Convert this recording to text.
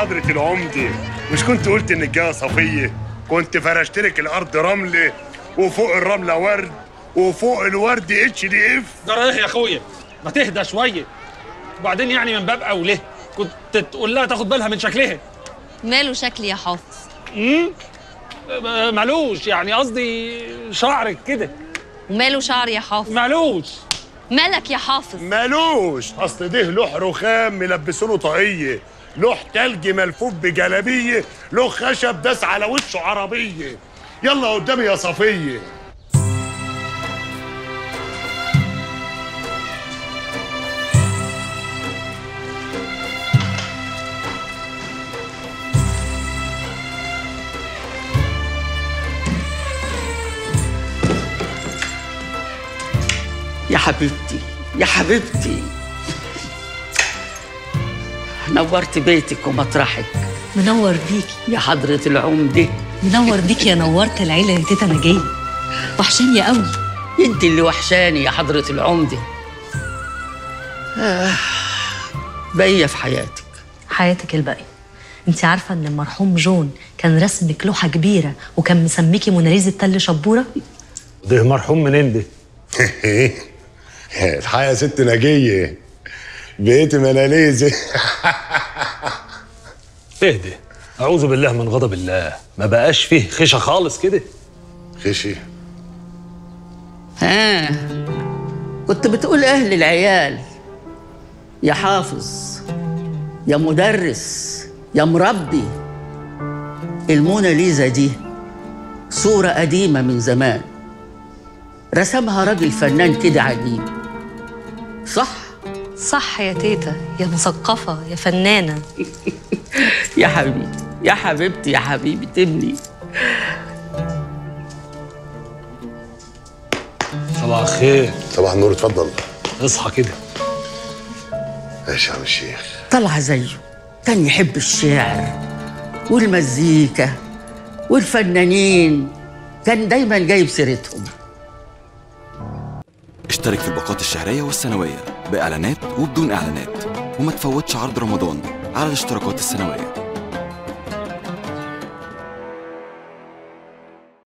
حضرة العمدة مش كنت قلت انك جايه صفية كنت فرشتلك الارض رملة وفوق الرملة ورد وفوق الورد اتش دي اف جرى ايه يا اخويا ما تهدى شويه وبعدين يعني من باب اولى كنت تقول لها تاخد بالها من شكلها ماله شكلي يا حافظ امم مالوش يعني قصدي شعرك كده وماله شعري يا حافظ مالوش مالك يا حافظ مالوش اصل ده لوح رخام ملبسونه طاقية لوح تلج ملفوف بجلابية لوح خشب داس على وشه عربية يلا قدامي يا صفية يا حبيبتي يا حبيبتي نورت بيتك ومطرحك منور بيكي يا حضرة العمدة منور بيكي يا نورت العيلة يا تيتا نجية وحشاني قوي انت اللي وحشاني يا حضرة العمدة آه باقية في حياتك حياتك الباقية انت عارفة ان المرحوم جون كان رسمك لوحة كبيرة وكان مسميكي موناليزا تل شبورة ده مرحوم منين ده؟ الحقيقة يا ست نجية بقيت مناليزي اهدى اعوذ بالله من غضب الله ما بقاش فيه خشة خالص كده خشي ها كنت بتقول أهل العيال يا حافظ يا مدرس يا مربي الموناليزا دي صورة قديمة من زمان رسمها راجل فنان كده عجيب صح صح يا تيتا يا مثقفة يا فنانة يا حبيبتي يا حبيبتي يا حبيبة ابني صباح الخير صباح النور اتفضل اصحى كده ماشي يا عم الشيخ طلع زيه كان يحب الشعر والمزيكا والفنانين كان دايما جايب سيرتهم اشترك في الباقات الشهرية والسنوية بإعلانات وبدون إعلانات وما تفوتش عرض رمضان على الاشتراكات السنوية